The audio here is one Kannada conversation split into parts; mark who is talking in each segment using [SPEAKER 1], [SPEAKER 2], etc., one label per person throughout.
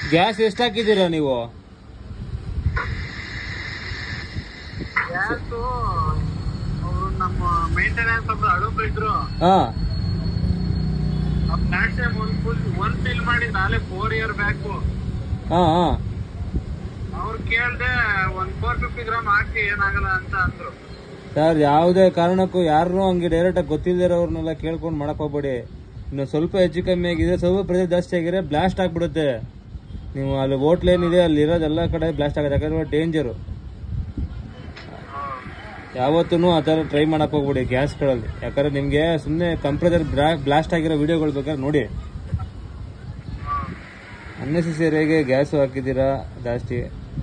[SPEAKER 1] ಗ್ಯಾಸ್ ಎಷ್ಟು ಹಾಕಿದ್ದೀರಾ ನೀವು
[SPEAKER 2] ಗ್ಯಾಸು ಅವರು ನಮ್ಮ ಮೇಂಟೆನೆನ್ಸ್ ಒಬ್ರು ಅಡುಬ್ರು ಇದ್ರು
[SPEAKER 1] ಹಾ
[SPEAKER 2] ಲಾಸ್ಟ್ ಟೈಮ್ ಒಂದ್ ಫುಲ್ ಒಂದ್ ಫಿಲ್ ಮಾಡಿ ನಾಳೆ ಫೋರ್ ಇಯರ್ ಬ್ಯಾಕು
[SPEAKER 1] ಹಾ ಹಾ
[SPEAKER 2] ಅವ್ರು ಕೇಳ್ದೆ ಒಂದ್ ಫೋರ್ ಫಿಫ್ಟಿ ಗ್ರಾಮ್ ಹಾಕಿ ಏನಾಗಲ್ಲ ಅಂತ ಅಂದ್ರು
[SPEAKER 1] ಸರ್ ಯಾವುದೇ ಕಾರಣಕ್ಕೂ ಯಾರನ್ನೂ ಹಂಗೆ ಡೈರೆಕ್ಟ್ ಆಗಿ ಗೊತ್ತಿಲ್ಲದಿರೋರ್ನೆಲ್ಲ ಕೇಳ್ಕೊಂಡು ಮಾಡಕ್ ಹೋಗ್ಬೇಡಿ ಇನ್ನು ಸ್ವಲ್ಪ ಹೆಚ್ಚು ಕಮ್ಮಿ ಆಗಿದೆ ಸ್ವಲ್ಪ ಪ್ರೆಷರ್ ಜಾಸ್ತಿ ಆಗಿದ್ರೆ ಬ್ಲಾಸ್ಟ್ ಆಗ್ಬಿಡುತ್ತೆ ನೀವು ಅಲ್ಲಿ ಹೋಟ್ಲ್ ಏನಿದೆ ಅಲ್ಲಿ ಇರೋದೆಲ್ಲ ಕಡೆ ಬ್ಲಾಸ್ಟ್ ಆಗುತ್ತೆ ಯಾಕಂದ್ರೆ ಡೇಂಜರು ಯಾವತ್ತೂ ಆ ಥರ ಟ್ರೈ ಮಾಡಕ್ ಹೋಗ್ಬಿಡಿ ಗ್ಯಾಸ್ಗಳಲ್ಲಿ ಯಾಕಂದ್ರೆ ನಿಮಗೆ ಸುಮ್ಮನೆ ಕಂಪ್ರೆಸರ್ ಬ್ಲಾಸ್ಟ್ ಆಗಿರೋ ವಿಡಿಯೋಗಳು ಬೇಕಾದ್ರೆ ನೋಡಿ ಅನ್ನೆಸೆಸರಿಯಾಗಿ ಗ್ಯಾಸು ಹಾಕಿದ್ದೀರಾ ಜಾಸ್ತಿ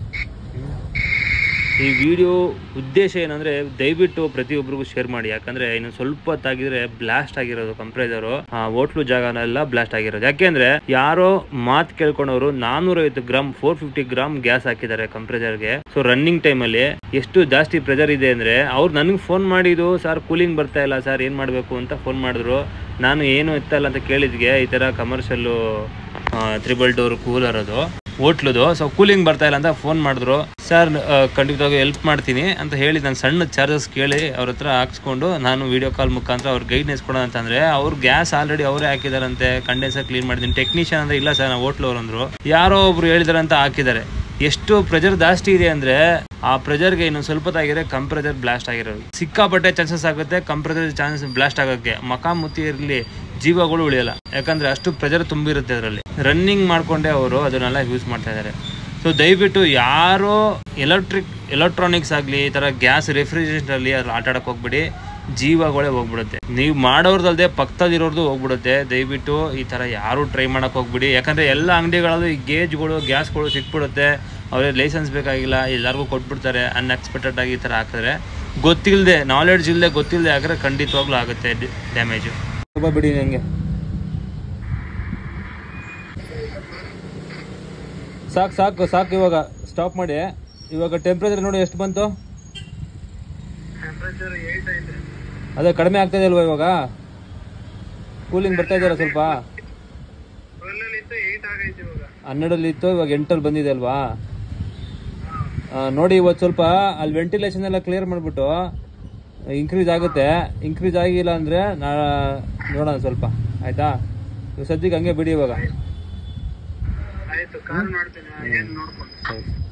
[SPEAKER 1] ಈ ವಿಡಿಯೋ ಉದ್ದೇಶ ಏನಂದ್ರೆ ದಯವಿಟ್ಟು ಪ್ರತಿಯೊಬ್ಬರಿಗೂ ಶೇರ್ ಮಾಡಿ ಯಾಕಂದ್ರೆ ಇನ್ನು ಸ್ವಲ್ಪ ಹೊತ್ತಾಗಿದ್ರೆ ಬ್ಲಾಸ್ಟ್ ಆಗಿರೋದು ಕಂಪ್ರೆಸರು ಆ ಹೋಟ್ಲು ಜಾಗನೆಲ್ಲ ಬ್ಲಾಸ್ಟ್ ಆಗಿರೋದು ಯಾಕೆಂದ್ರೆ ಯಾರೋ ಮಾತ್ ಕೇಳ್ಕೊಂಡವರು ನಾನೂರೈವತ್ತು gram four fifty gram gas ಹಾಕಿದ್ದಾರೆ ಕಂಪ್ರೆಸರ್ಗೆ ಸೊ ರನ್ನಿಂಗ್ ಟೈಮ್ ಅಲ್ಲಿ ಎಷ್ಟು ಜಾಸ್ತಿ ಪ್ರೆಷರ್ ಇದೆ ಅಂದ್ರೆ ಅವ್ರು ನನಗೆ ಫೋನ್ ಮಾಡಿದ್ದು ಸರ್ ಕೂಲಿಂಗ್ ಬರ್ತಾ ಇಲ್ಲ ಸರ್ ಏನ್ ಮಾಡ್ಬೇಕು ಅಂತ ಫೋನ್ ಮಾಡಿದ್ರು ನಾನು ಏನು ಇತ್ತಲ್ಲ ಅಂತ ಕೇಳಿದ್ಗೆ ಈ ತರ ಕಮರ್ಷಿಯಲ್ ತ್ರಿಬಲ್ ಡೋರ್ ಕೂಲರ್ ಅದು ಹೋಟ್ಲದು ಸೊ ಕೂಲಿಂಗ್ ಬರ್ತಾ ಇಲ್ಲ ಅಂತ ಫೋನ್ ಮಾಡಿದ್ರು ಸರ್ ಖಂಡಿತವಾಗಿ ಹೆಲ್ಪ್ ಮಾಡ್ತೀನಿ ಅಂತ ಹೇಳಿ ನಾನು ಸಣ್ಣ ಚಾರ್ಜಸ್ ಕೇಳಿ ಅವ್ರ ಹತ್ರ ಹಾಕ್ಸ್ಕೊಂಡು ನಾನು ವಿಡಿಯೋ ಕಾಲ್ ಮುಖಾಂತರ ಅವ್ರ ಗೈಡ್ನೆಸ್ ಕೊಡೋಣ ಅಂತಂದ್ರೆ ಅವ್ರು ಗ್ಯಾಸ್ ಆಲ್ರೆಡಿ ಅವರೇ ಹಾಕಿದಾರಂತೆ ಕಂಡೆನ್ಸರ್ ಕ್ಲೀನ್ ಮಾಡಿದ್ದೀನಿ ಟೆಕ್ನಿಷಿಯನ್ ಅಂದ್ರೆ ಇಲ್ಲ ಸರ್ ನಾವು ಹೋಟ್ಲ್ ಅವ್ರು ಅಂದ್ರು ಯಾರೋ ಒಬ್ರು ಹೇಳಿದಾರೆ ಅಂತ ಹಾಕಿದ್ದಾರೆ ಎಷ್ಟು ಪ್ರೆಷರ್ ಜಾಸ್ತಿ ಇದೆ ಅಂದ್ರೆ ಆ ಪ್ರೆಷರ್ಗೆ ಇನ್ನೊಂದು ಸ್ವಲ್ಪ ಹೊತ್ತಾಗಿದ್ರೆ ಕಂಪ್ರೆಸರ್ ಬ್ಲಾಸ್ಟ್ ಆಗಿರೋದು ಸಿಕ್ಕಾಪಟ್ಟೆ ಚಾನ್ಸಸ್ ಆಗುತ್ತೆ ಕಂಪ್ರೆಸರ್ ಚಾನ್ಸಸ್ ಬ್ಲಾಸ್ಟ್ ಆಗೋಕ್ಕೆ ಮಕ ಮುತ್ತಿ ಇರಲಿ ಜೀವಗಳು ಉಳಿಯಲ್ಲ ಯಾಕಂದ್ರೆ ಅಷ್ಟು ಪ್ರೆಷರ್ ತುಂಬಿರುತ್ತೆ ಅದರಲ್ಲಿ ರನ್ನಿಂಗ್ ಮಾಡ್ಕೊಂಡೆ ಅವರು ಅದನ್ನೆಲ್ಲ ಯೂಸ್ ಮಾಡ್ತಾ ಇದ್ದಾರೆ ಸೊ ದಯವಿಟ್ಟು ಯಾರೋ ಎಲೆಕ್ಟ್ರಿಕ್ ಎಲೆಕ್ಟ್ರಾನಿಕ್ಸ್ ಆಗಲಿ ಈ ಥರ ಗ್ಯಾಸ್ ರೆಫ್ರಿಜರೇಟರ್ ಅಲ್ಲಿ ಅದ್ರ ಆಟ ಆಡಕ್ಕೆ ಹೋಗ್ಬಿಡಿ ಜೀವಗಳೇ ಹೋಗ್ಬಿಡುತ್ತೆ ನೀವು ಮಾಡೋರ್ದಲ್ದೆ ಪಕ್ಕದಲ್ಲಿರೋರ್ದು ಹೋಗ್ಬಿಡುತ್ತೆ ದಯವಿಟ್ಟು ಈ ಥರ ಯಾರು ಟ್ರೈ ಮಾಡಕ್ಕೆ ಹೋಗ್ಬಿಡಿ ಯಾಕಂದ್ರೆ ಎಲ್ಲ ಅಂಗಡಿಗಳಲ್ಲೂ ಈ ಗೇಜ್ಗಳು ಗ್ಯಾಸ್ಗಳು ಸಿಕ್ಬಿಡುತ್ತೆ ಅವ್ರಿಗೆ ಲೈಸೆನ್ಸ್ ಬೇಕಾಗಿಲ್ಲ ಎಲ್ಲರಿಗೂ ಕೊಟ್ಬಿಡ್ತಾರೆ ಅನ್ಎಕ್ಸ್ಪೆಕ್ಟೆಡ್ ಆಗಿ ಈ ಥರ ಹಾಕಿದ್ರೆ ಗೊತ್ತಿಲ್ಲದೆ ನಾಲೆಡ್ಜ್ ಇಲ್ಲದೆ ಗೊತ್ತಿಲ್ಲದೆ ಹಾಕಿದ್ರೆ ಖಂಡಿತವಾಗ್ಲೂ ಆಗುತ್ತೆ ಡ್ಯಾಮೇಜು ಬಿಡಿ ನನಗೆ ಸಾಕು ಸಾಕು ಸಾಕು ಇವಾಗ ಸ್ಟಾಪ್ ಮಾಡಿ ಇವಾಗ ಟೆಂಪ್ರೇಚರ್ ನೋಡಿ ಎಷ್ಟು ಬಂತು
[SPEAKER 2] ಟೆಂಪರೇಚರ್ ಏಟ್ ಐತೆ
[SPEAKER 1] ಅದೇ ಕಡಿಮೆ ಆಗ್ತಾ ಇದೆ ಅಲ್ವಾ ಇವಾಗ ಕೂಲಿಂಗ್ ಬರ್ತಾ ಇದೆಯಲ್ಲ ಸ್ವಲ್ಪ
[SPEAKER 2] ಟ್ವೆಲ್ ಇತ್ತು ಏಟ್ ಆಗೈತೆ ಇವಾಗ
[SPEAKER 1] ಹನ್ನೆರಡಲ್ಲಿ ಇತ್ತು ಇವಾಗ ಎಂಟಲ್ಲಿ ಬಂದಿದೆ ಅಲ್ವಾ ಆ, ನೋಡಿ ಇವತ್ತು ಸ್ವಲ್ಪ ಅಲ್ಲಿ ವೆಂಟಿಲೇಷನ್ ಎಲ್ಲ ಕ್ಲಿಯರ್ ಮಾಡಿಬಿಟ್ಟು ಇನ್ಕ್ರೀಸ್ ಆಗುತ್ತೆ ಇನ್ಕ್ರೀಸ್ ಆಗಿಲ್ಲ ಅಂದರೆ ನಾ ನೋಡೋಣ ಸ್ವಲ್ಪ ಆಯ್ತಾ ಇವಾಗ ಸದ್ಯಕ್ಕೆ ಹಂಗೆ ಬಿಡಿ ಇವಾಗ
[SPEAKER 2] ಆಯ್ತು ಕಾಲ್ ಮಾಡ್ತೀನಿ ಏನ್ ನೋಡ್ಕೊಂಡು
[SPEAKER 1] ಸರಿ